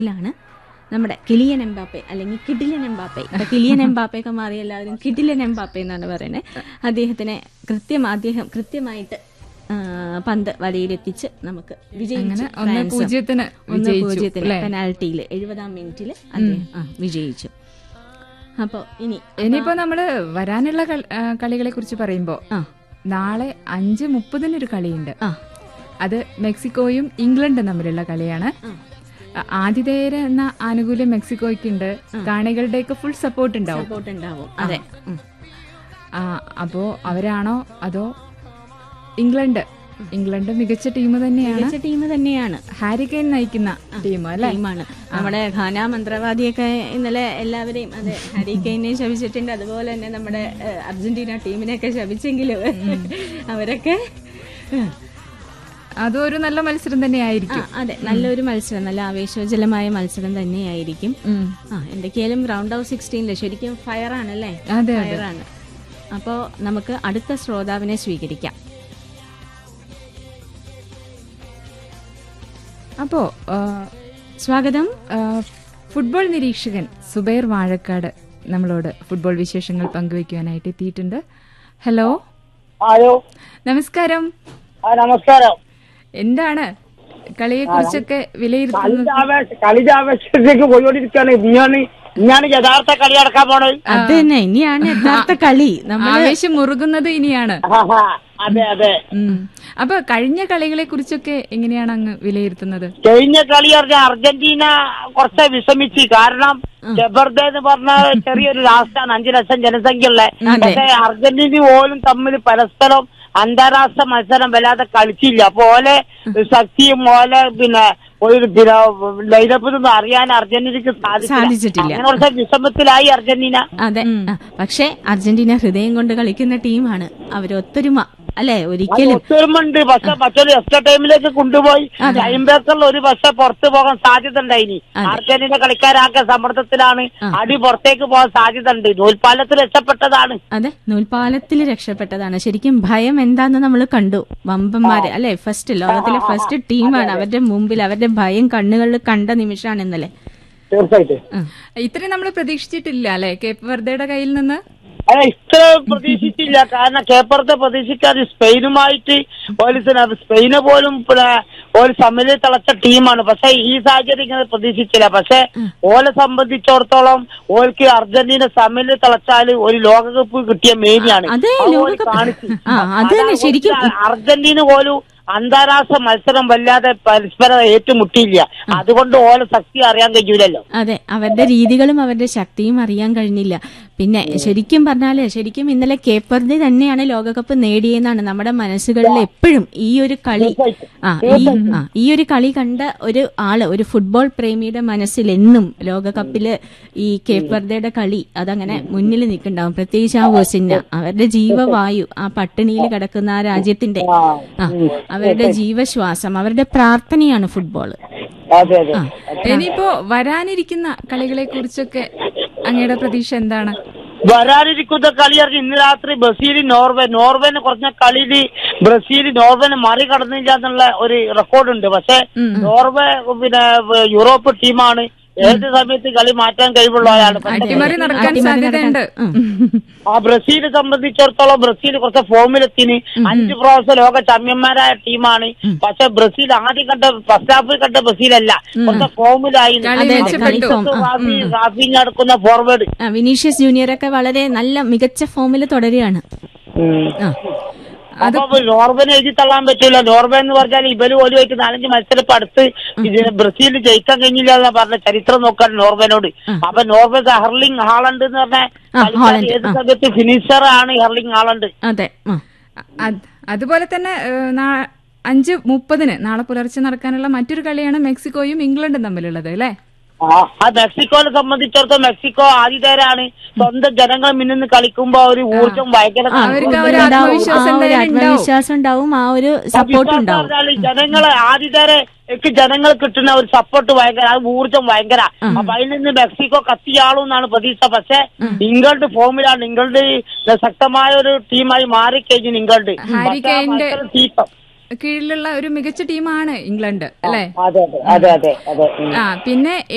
ലാണ് നമ്മുടെ Kylian Mbappe അല്ലെങ്കിൽ കിഡിലൻ എംബാപ്പെ ഇപ്പൊ കിലിയൻ എംബാപ്പയൊക്കെ മാറി എല്ലാവരും കിഡിലൻ എംബാപ്പെ എന്നാണ് പറയുന്നത് അദ്ദേഹത്തിനെ കൃത്യം അദ്ദേഹം കൃത്യമായിട്ട് ആ, പന്ത് വലയിലെത്തിച്ച് നമുക്ക് വിജയിച്ചു അങ്ങനെ ഒന്ന് ഫ്രാൻസ്. പൂജ്യത്തിന് ഒന്ന് വിജയിച്ചു, പൂജ്യത്തിന് അല്ലേ? പെനാൽറ്റിയിൽ എഴുപതാം മിനിറ്റിൽ അദ്ദേഹം ആ, വിജയിച്ചു അപ്പോ ഇനി ഇനിയിപ്പോ നമ്മള് വരാനുള്ള കൾ- ആ, കളികളെ കുറിച്ച് പറയുമ്പോ ആ നാളെ അഞ്ച് മുപ്പതിനൊരു കളിയുണ്ട് ആ അത് മെക്സിക്കോയും ഇംഗ്ലണ്ടും തമ്മിലുള്ള കളിയാണ് ആ, ആതിഥേയര് എന്ന ആനുകൂല്യം മെക്സിക്കോയ്ക്കുണ്ട് കാണികളുടെയൊക്കെ ഫുൾ സപ്പോർട്ട് ഉണ്ടാവും സപ്പോർട്ട് ഉണ്ടാവും അതെ ഉം. ആ, അപ്പോ അവരാണോ അതോ ഇംഗ്ലണ്ട് ഇംഗ്ലണ്ട് മികച്ച ടീം തന്നെയാണ് മികച്ച ടീം തന്നെയാണ് ഹാരി കെയ്ൻ നയിക്കുന്ന ടീം അല്ലെ ടീമാണ് നമ്മുടെ ഖാന മന്ത്രവാദിയൊക്കെ ഇന്നലെ എല്ലാവരെയും അതെ ഹരി കെയിനെ ശപിച്ചിട്ടുണ്ട് അതുപോലെ തന്നെ നമ്മുടെ ഏഹ്, അർജന്റീന ടീമിനെയൊക്കെ ശപിച്ചെങ്കിലും അവരൊക്കെ ഉം, അതും ഒരു നല്ല മത്സരം ആ, തന്നെയായിരിക്കും അതെ നല്ലൊരു മത്സരം നല്ല ആവേശോജ്വലമായ മത്സരം തന്നെയായിരിക്കും ഉം. ആ എന്തൊക്കെയായാലും റൗണ്ട് ഓഫ് സിക്സ്റ്റീനില് ശരിക്കും ഫയർ ആണല്ലേ അതെ അതെ ഫയർ ആണ് അപ്പോ നമുക്ക് അടുത്ത ശ്രോതാവിനെ സ്വീകരിക്കാം അപ്പോ ആ, സ്വാഗതം ആ, ഫുട്ബോൾ നിരീക്ഷകൻ സുബൈർ വാഴക്കാട് നമ്മളോട് ഫുട്ബോൾ വിശേഷങ്ങൾ പങ്കുവെക്കുവാനായിട്ട് എത്തിയിട്ടുണ്ട് ഹലോ ഹലോ നമസ്കാരം ആ നമസ്കാരം എന്താണ് കളിയെ കുറിച്ചൊക്കെ വിലയിരുത്തുന്നത് കളിന്റെ ആവേശ കളിന്റെ ആവേശത്തേക്ക് പോയിക്കൊണ്ടിരിക്കുകയാണ് ഇനിയാണ് ഇനിയാണ് യഥാർത്ഥ കളി നടക്കാൻ പോണത് അത് തന്നെ ഇനിയാണ് യഥാർത്ഥ കളി നമ്മൾ ആവേശം മുറുകുന്നത് ഇനിയാണ് ആഹാ, അതെ അതെ ഉം. അപ്പൊ കഴിഞ്ഞ കളികളെ കുറിച്ചൊക്കെ എങ്ങനെയാണ് അങ്ങ് വിലയിരുത്തുന്നത് കഴിഞ്ഞ കളി പറഞ്ഞ അർജന്റീന കുറച്ച് വിഷമിച്ച് കാരണം ജബർദ എന്ന് പറഞ്ഞ ചെറിയൊരു രാഷ്ട്രമാണ് അഞ്ചു ലക്ഷം ജനസംഖ്യയുള്ള പക്ഷെ അർജന്റീന പോലും തമ്മിൽ പരസ്പരം അന്താരാഷ്ട്ര മത്സരം വല്ലാതെ കളിച്ചില്ല അപ്പൊ ഓലെ ശക്തിയും ഓലെ പിന്നെ ഒരു പിന്നെ ലൈനപ്പിൽ അറിയാൻ അർജന്റീനക്ക് സാധിച്ചിട്ടില്ല. അങ്ങനെ കുറച്ച് വിഷമത്തിലായി അർജന്റീന അതെ ആ, പക്ഷേ അർജന്റീന ഹൃദയം കൊണ്ട് കളിക്കുന്ന ടീമാണ് അവര് ഒത്തൊരുമ അല്ലെ ഒരിക്കലും ഒത്തൊരുമുണ്ട് പക്ഷെ മറ്റൊരു എക്സ്ട്രാ ടൈമിലേക്ക് കൊണ്ടുപോയി ടൈം ബ്രേക്കറിൽ ഒരു പക്ഷെ പുറത്തു പോകാൻ സാധ്യത ഉണ്ടായിനി അർജന്റീന കളിക്കാരാകെ സമ്മർദ്ദത്തിലാണ് അടി പുറത്തേക്ക് പോകാൻ സാധ്യത ഉണ്ട് നൂൽപ്പാലത്തിൽ രക്ഷപ്പെട്ടതാണ് അതെ നൂൽപാലത്തിൽ രക്ഷപ്പെട്ടതാണ് ശരിക്കും ഭയം എന്താന്ന് നമ്മൾ കണ്ടു വമ്പന്മാര് അല്ലെ ഫസ്റ്റ് ലോകത്തിലെ ഫസ്റ്റ് ടീമാണ് അവരുടെ മുമ്പിൽ അവരുടെ ഭയം കണ്ണുകളിൽ കണ്ട നിമിഷമാണ് ഇന്നലെ തീർച്ചയായിട്ടും ആ. ഇത്രയും നമ്മൾ പ്രതീക്ഷിച്ചിട്ടില്ല അല്ലെ കേപ്പ് വെർദയുടെ കയ്യിൽ നിന്ന് അല്ല ഇത്ര പ്രതീക്ഷിച്ചില്ല കാരണം കേപ്പറത്തെ പ്രതീക്ഷിക്കാതെ സ്പെയിനുമായിട്ട് പോലീസിന് സ്പെയിന് പോലും പിന്നെ ഒരു സമനില തിളച്ച ടീമാണ് പക്ഷെ ഈ സാഹചര്യം ഇങ്ങനെ പ്രതീക്ഷിച്ചില്ല പക്ഷെ ഓലെ സംബന്ധിച്ചിടത്തോളം ഓൽക്ക് അർജന്റീന സമനില തിളച്ചാല് ഒരു ലോകകപ്പ് കിട്ടിയ മേനിയാണ് അതെ, അത് ഓല് ലോകകപ്പ്. കാണിച്ചു. ആ, അത് തന്നെ, അതാണ് ശരിക്കും. ഓൽക്ക് അർജന്റീന പോലും അന്താരാഷ്ട്ര മത്സരം വല്ലാതെ പരസ്പരം ഏറ്റുമുട്ടിയില്ല അതുകൊണ്ട് ഓലെ ശക്തി അറിയാൻ കഴിയൂലല്ലോ അതെ അവരുടെ രീതികളും അവരുടെ ശക്തിയും അറിയാൻ കഴിഞ്ഞില്ല പിന്നെ ശരിക്കും പറഞ്ഞാല് ശരിക്കും ഇന്നലെ കേപ്പർദി തന്നെയാണ് ലോകകപ്പ് നേടിയെന്നാണ് നമ്മുടെ മനസ്സുകളിൽ എപ്പോഴും ഈ ഒരു കളി ആ ഈ ആ ഈ ഒരു കളി കണ്ട ഒരു ആള് ഒരു ഫുട്ബോൾ പ്രേമിയുടെ മനസ്സിൽ എന്നും ലോകകപ്പില് ഈ കേപ്പർദയുടെ കളി അതങ്ങനെ മുന്നിൽ നിൽക്കുന്നുണ്ടാവും പ്രത്യേകിച്ച് ആ ഓസിന്ന അവരുടെ ജീവവായു ആ പട്ടിണിയിൽ കിടക്കുന്ന ആ രാജ്യത്തിന്റെ ആ അവരുടെ ജീവശ്വാസം അവരുടെ പ്രാർത്ഥനയാണ് ഫുട്ബോൾ അതെ അതെ ഇനിയിപ്പോ വരാനിരിക്കുന്ന കളികളെ കുറിച്ചൊക്കെ അങ്ങയുടെ പ്രതീക്ഷ എന്താണ് വരാനിരിക്കുന്ന കളി അറിഞ്ഞ് ഇന്ന് രാത്രി ബ്രസീൽ നോർവേ നോർവേനെ കുറഞ്ഞ കളിയിൽ ബ്രസീൽ നോർവേനെ മറികടന്നില്ല എന്നുള്ള ഒരു റെക്കോർഡുണ്ട് പക്ഷെ നോർവേ പിന്നെ യൂറോപ്പ് ടീമാണ് ഏത് സമയത്ത് കളി മാറ്റാൻ കഴിവുള്ളവരാണ് പക്ഷേ അട്ടിമറി നടക്കാൻ അട്ടിമറി സാധ്യതയുണ്ട് ആ ബ്രസീലിനെ സംബന്ധിച്ചിടത്തോളം ബ്രസീൽ കുറച്ച് ഫോമിലെത്തിന് അഞ്ച് പ്രാവശ്യം ലോക ചാമ്പ്യന്മാരായ ടീമാണ് പക്ഷെ ബ്രസീൽ ആദ്യം കണ്ട ഫസ്റ്റ് ഹാഫിൽ കണ്ട ബ്രസീലല്ല കുറച്ച് ഫോമിലായി കളി അതെ, മെച്ചപ്പെട്ടു കളി form. റാഫി റാഫി നടക്കുന്ന ഫോർവേഡ് ആ, വിനീഷ്യസ് ജൂനിയർ ഒക്കെ വളരെ നല്ല മികച്ച ഫോമിൽ തുടരുകയാണ് ആ അപ്പൊ നോർവേനെ എഴുതി തള്ളാൻ പറ്റൂല നോർവേ എന്ന് പറഞ്ഞാൽ ഇവര് പോലുമായിട്ട് നാലഞ്ച് മത്സരം ഇപ്പൊ അടുത്ത് ഇതിന് ബ്രസീൽ ജയിക്കാൻ കഴിഞ്ഞില്ല എന്നാ പറഞ്ഞ ചരിത്രം നോക്കാൻ നോർവേനോട് അപ്പൊ നോർവേ ഹെർലിംഗ് ഹാളണ്ട് എന്ന് പറഞ്ഞ ആ, കളിക്കാരൻ ഹാളണ്ട്, ഏത് സമയത്ത് ഫിനിഷർ ആണ് ഹെർലിംഗ് ഹാളണ്ട് അതെ ആ. അത്- അതുപോലെ തന്നെ ഏഹ്, നാ- അഞ്ച് മുപ്പതിന് നാളെ പുലർച്ചെ നടക്കാനുള്ള മറ്റൊരു കളിയാണ് മെക്സിക്കോയും ഇംഗ്ലണ്ടും തമ്മിലുള്ളത് അല്ലേ ആ ആ മെക്സിക്കോനെ സംബന്ധിച്ചിടത്തോളം മെക്സിക്കോ ആതിഥേരാണ് സ്വന്തം ജനങ്ങൾ മിന്നുന്ന് കളിക്കുമ്പോ ഒരു ഊർജം ഭയങ്കര അവർക്ക് ആ ഒരു ഉണ്ടാവും. ആത്മവിശ്വാസം ആ ഒരു എന്തായാലും ഉണ്ടാവും. ആത്മവിശ്വാസം ഉണ്ടാവും ആ ഒരു സപ്പോർട്ട് ഉണ്ടാവും പറഞ്ഞാല് ജനങ്ങളെ ആദ്യത്തേരെ ജനങ്ങൾ കിട്ടുന്ന ഒരു സപ്പോർട്ട് ഭയങ്കര ആ ഊർജം ഭയങ്കര അപ്പൊ അതിൽ നിന്ന് മെക്സിക്കോ കത്തിയാളും എന്നാണ് പ്രതീക്ഷ പക്ഷെ ഇംഗ്ലണ്ട് ഫോമിലാണ് ഇംഗ്ലണ്ട് ശക്തമായ ഒരു ടീമായി മാറിക്കഴിഞ്ഞു ഇംഗ്ലണ്ട് ഹാരി പക്ഷേ ആ കെയ്ന്റെ- മത്സരം തീപ്പം. കീഴിലുള്ള ഒരു മികച്ച ടീമാണ് ഇംഗ്ലണ്ട് അല്ലേ അതെ അതെ അതെ അതെ അതെ ഉം. ആ പിന്നെ